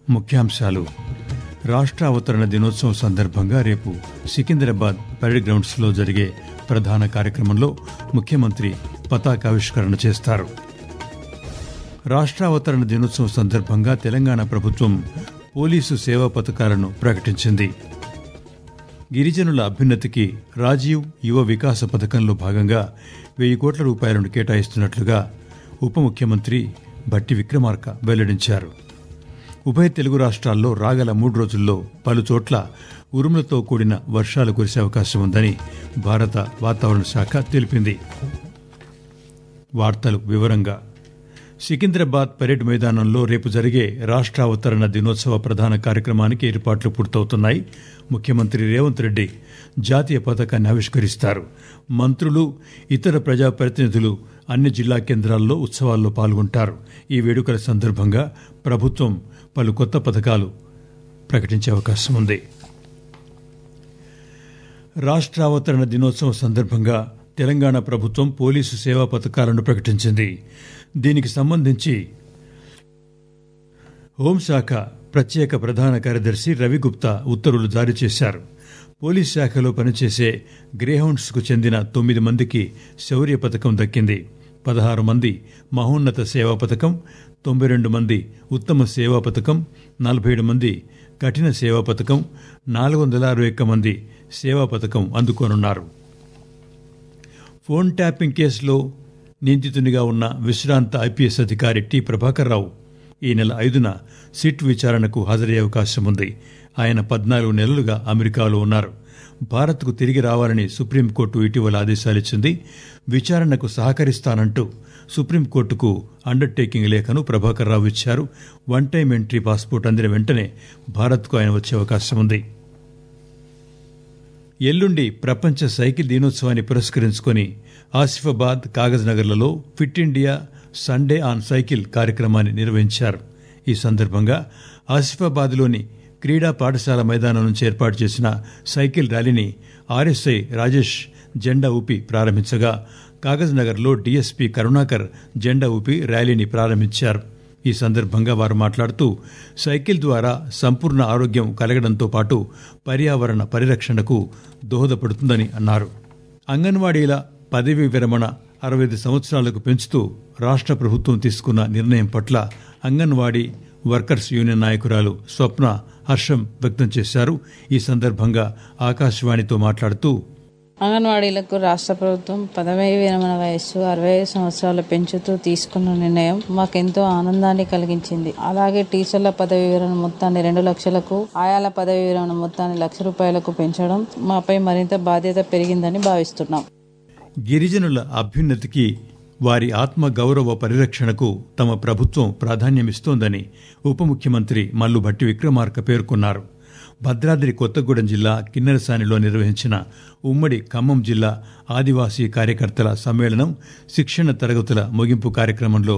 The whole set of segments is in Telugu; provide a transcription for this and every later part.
ముఖ్యాంశాలు రాష్ట్ర అవతరణ దినోత్సవం సందర్భంగా రేపు సికింద్రాబాద్ పరేడ్ గ్రౌండ్స్లో జరిగే ప్రధాన కార్యక్రమంలో ముఖ్యమంత్రి పతాకావిష్కరణ చేస్తారు రాష్ట్ర అవతరణ దినోత్సవం సందర్భంగా తెలంగాణ ప్రభుత్వం పోలీసు సేవా పథకాలను ప్రకటించింది గిరిజనుల అభ్యున్నతికి రాజీవ్ యువ వికాస పథకంలో భాగంగా వెయ్యి కోట్ల రూపాయలను కేటాయిస్తున్నట్లుగా ఉప ముఖ్యమంత్రి భట్టి విక్రమార్క వెల్లడించారు ఉభయ తెలుగు రాష్ట్రాల్లో రాగల మూడు రోజుల్లో పలు చోట్ల ఉరుములతో కూడిన వర్షాలు కురిసే అవకాశం ఉందని భారత వాతావరణ శాఖ తెలిపింది వార్తలు వివరంగా సికింద్రాబాద్ పరేడ్ మైదానంలో రేపు జరిగే రాష్ట్ర అవతరణ దినోత్సవ ప్రధాన కార్యక్రమానికి ఏర్పాట్లు పూర్తవుతున్నాయి ముఖ్యమంత్రి రేవంత్ రెడ్డి జాతీయ పతాకాన్ని ఆవిష్కరిస్తారు మంత్రులు ఇతర ప్రజాప్రతినిధులు అన్ని జిల్లా కేంద్రాల్లో ఉత్సవాల్లో పాల్గొంటారు ఈ వేడుకల సందర్భంగా ప్రభుత్వం పలు కొత్త పథకాలు ప్రకటించే అవకాశం ఉంది రాష్ట్ర అవతరణ దినోత్సవం సందర్భంగా తెలంగాణ ప్రభుత్వం పోలీసు సేవా పథకాలను ప్రకటించింది దీనికి సంబంధించి హోంశాఖ ప్రత్యేక ప్రధాన కార్యదర్శి రవిగుప్తా ఉత్తర్వులు జారీ చేశారు పోలీస్ శాఖలో పనిచేసే గ్రేహౌండ్స్ కు చెందిన తొమ్మిది మందికి శౌర్య పథకం దక్కింది పదహారు మంది మహోన్నత సేవా పథకం తొంభై రెండు మంది ఉత్తమ సేవా పథకం నలభై ఏడు మంది కఠిన సేవా పథకం నాలుగు వందల అరవై ఒక్క మంది సేవా పథకం అందుకోనున్నారు ఫోన్ ట్యాపింగ్ కేసులో నిందితునిగా ఉన్న విశ్రాంత ఐపీఎస్ అధికారి టి ప్రభాకర్ రావు ఈ నెల ఐదున సిట్ విచారణకు హాజరయ్యే అవకాశం ఉంది ఆయన పద్నాలుగు నెలలుగా అమెరికాలో ఉన్నారు భారత్కు తిరిగి రావాలని సుప్రీంకోర్టు ఇటీవల ఆదేశాలిచ్చింది విచారణకు సహకరిస్తానంటూ సుప్రీంకోర్టుకు అండర్టేకింగ్ లేఖను ప్రభాకర్ రావు ఇచ్చారు వన్ టైం ఎంట్రీ పాస్పోర్ట్ అందిన వెంటనే భారత్కు ఆయన వచ్చే అవకాశం ఉంది ఎల్లుండి ప్రపంచ సైకిల్ దినోత్సవాన్ని పురస్కరించుకొని ఆసిఫాబాద్ కాగజ్ నగర్లలో fit India Sunday on cycle కార్యక్రమాన్ని నిర్వహించారు ఈ సందర్భంగా ఆసిఫాబాద్లోని క్రీడా పాఠశాల మైదానం నుంచి ఏర్పాటు చేసిన సైకిల్ ర్యాలీని ఆర్ఎస్ఐ రాజేష్ జెండా ఊపి ప్రారంభించగా కాగజ్ నగర్లో డీఎస్పీ కరుణాకర్ జెండా ఊపి ర్యాలీని ప్రారంభించారు ఈ సందర్భంగా వారు మాట్లాడుతూ సైకిల్ ద్వారా సంపూర్ణ ఆరోగ్యం కలగడంతో పాటు పర్యావరణ పరిరక్షణకు దోహదపడుతుందని అన్నారు అంగన్వాడీల పదవీ విరమణ అరవై ఐదు సంవత్సరాలకు పెంచుతూ రాష్ట్ర ప్రభుత్వం తీసుకున్న నిర్ణయం పట్ల అంగన్వాడీ వర్కర్స్ యూనియన్ నాయకురాలు స్వప్న హర్షం వ్యక్తం చేశారు ఈ సందర్భంగా ఆకాశవాణితో మాట్లాడుతూ అంగన్వాడీలకు రాష్ట్ర ప్రభుత్వం పదవీ విరమణ వయస్సు అరవై ఐదు సంవత్సరాలు పెంచుతూ తీసుకున్న నిర్ణయం మాకెంతో ఆనందాన్ని కలిగించింది అలాగే టీచర్ల పదవీ విరమణ మొత్తాన్ని రెండు లక్షలకు ఆయాల పదవీ విరమణ మొత్తాన్ని లక్ష రూపాయలకు పెంచడం మాపై మరింత బాధ్యత పెరిగిందని భావిస్తున్నాం గిరిజనుల అభ్యున్నతికి వారి ఆత్మ గౌరవ పరిరక్షణకు తమ ప్రభుత్వం ప్రాధాన్యమిస్తోందని ఉప ముఖ్యమంత్రి మల్లు భట్టి విక్రమార్క పేర్కొన్నారు భద్రాద్రి కొత్తగూడెం జిల్లా కిన్నెరసానిలో నిర్వహించిన ఉమ్మడి ఖమ్మం జిల్లా ఆదివాసీ కార్యకర్తల సమ్మేళనం శిక్షణ తరగతుల ముగింపు కార్యక్రమంలో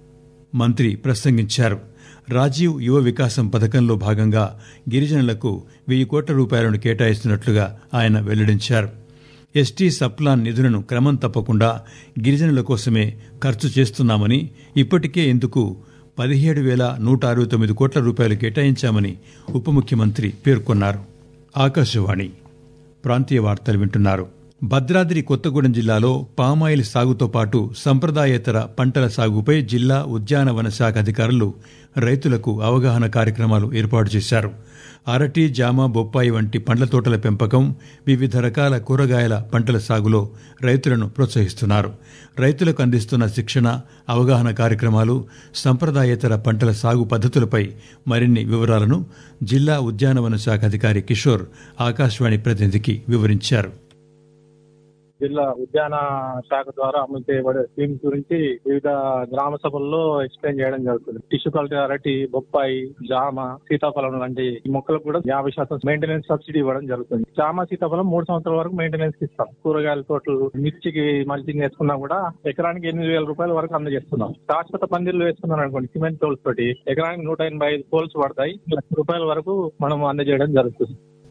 మంత్రి ప్రసంగించారు రాజీవ్ యువ వికాసం పథకంలో భాగంగా గిరిజనులకు వెయ్యి కోట్ల రూపాయలను కేటాయిస్తున్నట్లుగా ఆయన వెల్లడించారు ఎస్టీ సప్లాన్ నిధులను క్రమం తప్పకుండా గిరిజనుల కోసమే ఖర్చు చేస్తున్నామని ఇప్పటికే ఇందుకు పదిహేడు వేల నూట అరవై తొమ్మిది కోట్ల రూపాయలు కేటాయించామని ఉప ముఖ్యమంత్రి పేర్కొన్నారు ఆకాశవాణి ప్రాంతీయ వార్తలు వింటున్నారు భద్రాద్రి కొత్తగూడెం జిల్లాలో పామాయిల్ సాగుతో పాటు సంప్రదాయేతర పంటల సాగుపై జిల్లా ఉద్యానవన శాఖ అధికారులు రైతులకు అవగాహన కార్యక్రమాలు ఏర్పాటు చేశారు అరటి జామ బొప్పాయి వంటి పండ్ల తోటల పెంపకం వివిధ రకాల కూరగాయల పంటల సాగులో రైతులను ప్రోత్సహిస్తున్నారు రైతులకు అందిస్తున్న శిక్షణ అవగాహన కార్యక్రమాలు సంప్రదాయేతర పంటల సాగు పద్ధతులపై మరిన్ని వివరాలను జిల్లా ఉద్యానవన శాఖ అధికారి కిషోర్ ఆకాశవాణి ప్రతినిధికి వివరించారు జిల్లా ఉద్యాన శాఖ ద్వారా అమలు చేయబడే స్కీమ్స్ గురించి వివిధ గ్రామ సభల్లో ఎక్స్ప్లెయిన్ చేయడం జరుగుతుంది టిష్యూ కల్చర్ అరటి బొప్పాయి జామ సీతాఫలం లాంటి మొక్కలకు కూడా యాభై శాతం మెయింటెనెన్స్ సబ్సిడీ ఇవ్వడం జరుగుతుంది జామ సీతాఫలం మూడు సంవత్సరాల వరకు మెయింటెనెన్స్ ఇస్తాం కూరగాయల తోటలు మిర్చికి మల్చింగ్ వేసుకున్నా కూడా ఎకరానికి ఎనిమిది వేల రూపాయల వరకు అందజేస్తున్నాం శాశ్వత పందిర్లు వేసుకున్నాం అనుకోండి సిమెంట్ టోల్స్ తోటి ఎకరానికి నూట ఎనభై ఐదు పోల్స్ పడతాయి లక్ష రూపాయల వరకు మనం అందజేయడం జరుగుతుంది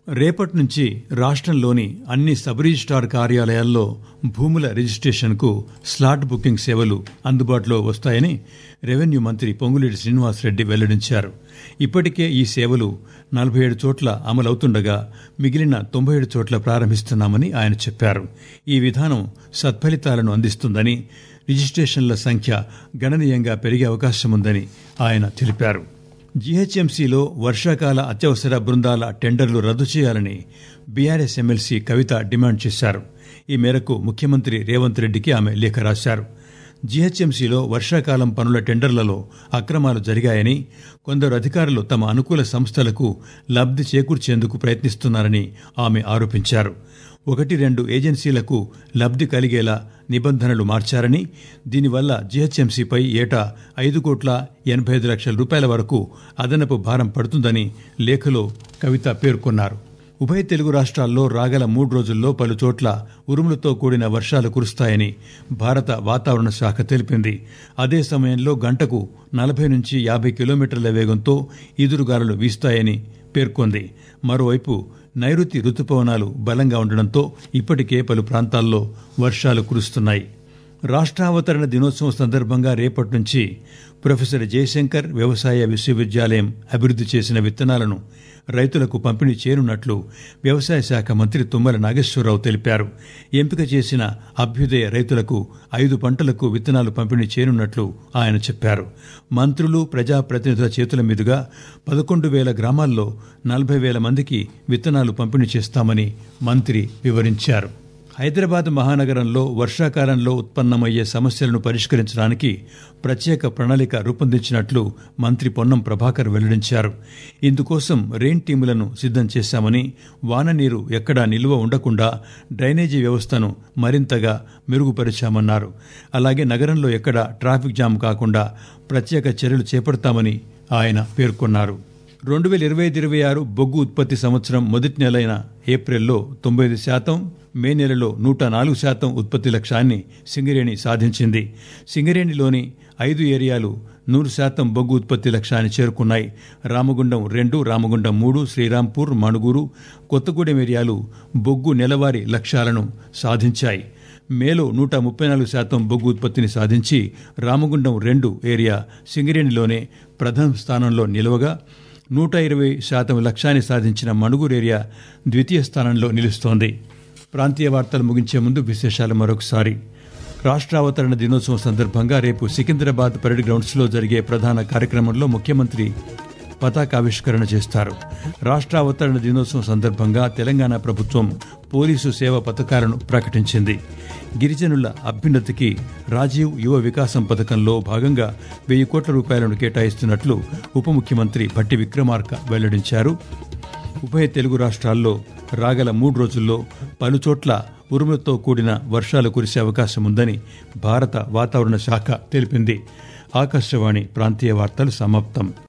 రేపటి నుంచి రాష్ట్రంలోని అన్ని సబ్ రిజిస్టార్ కార్యాలయాల్లో భూముల రిజిస్ట్రేషన్కు స్లాట్ బుకింగ్ సేవలు అందుబాటులో వస్తాయని రెవెన్యూ మంత్రి పొంగులేటి శ్రీనివాసరెడ్డి వెల్లడించారు ఇప్పటికే ఈ సేవలు నలభై ఏడు చోట్ల అమలవుతుండగా మిగిలిన తొంభై ఏడు చోట్ల ప్రారంభిస్తున్నామని ఆయన చెప్పారు ఈ విధానం సత్ఫలితాలను అందిస్తుందని రిజిస్ట్రేషన్ల సంఖ్య గణనీయంగా పెరిగే అవకాశముందని ఆయన తెలిపారు జీహెచ్ఎంసీలో వర్షాకాల అత్యవసర బృందాల టెండర్లు రద్దు చేయాలని బీఆర్ఎస్ ఎమ్మెల్సీ కవిత డిమాండ్ చేశారు ఈ మేరకు ముఖ్యమంత్రి రేవంత్ రెడ్డికి ఆమె లేఖ రాశారు జీహెచ్ఎంసీలో వర్షాకాలం పనుల టెండర్లలో అక్రమాలు జరిగాయని కొందరు అధికారులు తమ అనుకూల సంస్థలకు లబ్ది చేకూర్చేందుకు ప్రయత్నిస్తున్నారని ఆమె ఆరోపించారు ఒకటి రెండు ఏజెన్సీలకు లబ్ది కలిగేలా నిబంధనలు మార్చారని దీనివల్ల జీహెచ్ఎంసీపై ఏటా ఐదు కోట్ల ఎనభై ఐదు లక్షల రూపాయల వరకు అదనపు భారం పడుతుందని లేఖలో కవిత పేర్కొన్నారు ఉభయ తెలుగు రాష్ట్రాల్లో రాగల మూడు రోజుల్లో పలు చోట్ల ఉరుములతో కూడిన వర్షాలు కురుస్తాయని భారత వాతావరణ శాఖ తెలిపింది అదే సమయంలో గంటకు నలభై నుంచి యాభై కిలోమీటర్ల వేగంతో ఈదురుగాలులు వీస్తాయని పేర్కొంది మరోవైపు నైరుతి రుతుపవనాలు బలంగా ఉండడంతో ఇప్పటికే పలు ప్రాంతాల్లో వర్షాలు కురుస్తున్నాయి రాష్ట్రావతరణ దినోత్సవం సందర్భంగా రేపటి నుంచి ప్రొఫెసర్ జయశంకర్ వ్యవసాయ విశ్వవిద్యాలయం అభివృద్ధి చేసిన విత్తనాలను రైతులకు పంపిణీ చేయనున్నట్లు వ్యవసాయ శాఖ మంత్రి తుమ్మల నాగేశ్వరరావు తెలిపారు ఎంపిక చేసిన అభ్యుదయ రైతులకు ఐదు పంటలకు విత్తనాలు పంపిణీ చేయనున్నట్లు ఆయన చెప్పారు మంత్రులు ప్రజాప్రతినిధుల చేతుల మీదుగా పదకొండు వేల గ్రామాల్లో నలభై వేల మందికి విత్తనాలు పంపిణీ చేస్తామని మంత్రి వివరించారు హైదరాబాద్ మహానగరంలో వర్షాకాలంలో ఉత్పన్నమయ్యే సమస్యలను పరిష్కరించడానికి ప్రత్యేక ప్రణాళిక రూపొందించినట్లు మంత్రి పొన్నం ప్రభాకర్ వెల్లడించారు ఇందుకోసం రెయిన్ టీములను సిద్దం చేశామని వాన నీరు ఎక్కడా నిల్వ ఉండకుండా డ్రైనేజీ వ్యవస్థను మరింతగా మెరుగుపరిచామన్నారు అలాగే నగరంలో ఎక్కడా ట్రాఫిక్ జామ్ కాకుండా ప్రత్యేక చర్యలు చేపడతామని ఆయన పేర్కొన్నారు రెండు వేల ఇరవై ఐదు ఇరవై ఆరు బొగ్గు ఉత్పత్తి సంవత్సరం మొదటి నెలైన ఏప్రిల్లో తొంభై ఐదు శాతం మే నెలలో నూట నాలుగు శాతం ఉత్పత్తి లక్ష్యాన్ని సింగరేణి సాధించింది సింగరేణిలోని ఐదు ఏరియాలు నూరు శాతం బొగ్గు ఉత్పత్తి లక్ష్యాన్ని చేరుకున్నాయి రామగుండం రెండు రామగుండం మూడు శ్రీరాంపూర్ మణుగూరు కొత్తగూడెం ఏరియాలు బొగ్గు నెలవారీ లక్ష్యాలను సాధించాయి మేలో నూట ముప్పై నాలుగు శాతం బొగ్గు ఉత్పత్తిని సాధించి రామగుండం రెండు ఏరియా సింగరేణిలోనే ప్రథమ స్థానంలో నిలవగా నూట ఇరవై శాతం లక్ష్యాన్ని సాధించిన మణుగూరు ఏరియా ద్వితీయ స్థానంలో నిలుస్తోంది ప్రాంతీయ వార్తలు ముగించే ముందు విశేషాలు మరొకసారి రాష్ట్రావతరణ దినోత్సవం సందర్భంగా రేపు సికింద్రాబాద్ పరేడ్ గ్రౌండ్స్లో జరిగే ప్రధాన కార్యక్రమంలో ముఖ్యమంత్రి పతాకావిష్కరణ చేస్తారు రాష్ట్రావతరణ దినోత్సవం సందర్భంగా తెలంగాణ ప్రభుత్వం పోలీసు సేవ పథకాలను ప్రకటించింది గిరిజనుల అభ్యున్నతికి రాజీవ్ యువ వికాసం పథకంలో భాగంగా వెయ్యి కోట్ల రూపాయలను కేటాయిస్తున్నట్లు ఉప ముఖ్యమంత్రి భట్టి విక్రమార్క వెల్లడించారు ఉభయ తెలుగు రాష్ట్రాల్లో రాగల మూడు రోజుల్లో పలుచోట్ల ఉరుములతో కూడిన వర్షాలు కురిసే అవకాశం ఉందని భారత వాతావరణ శాఖ తెలిపింది ఆకాశవాణి ప్రాంతీయ వార్తలు సమాప్తం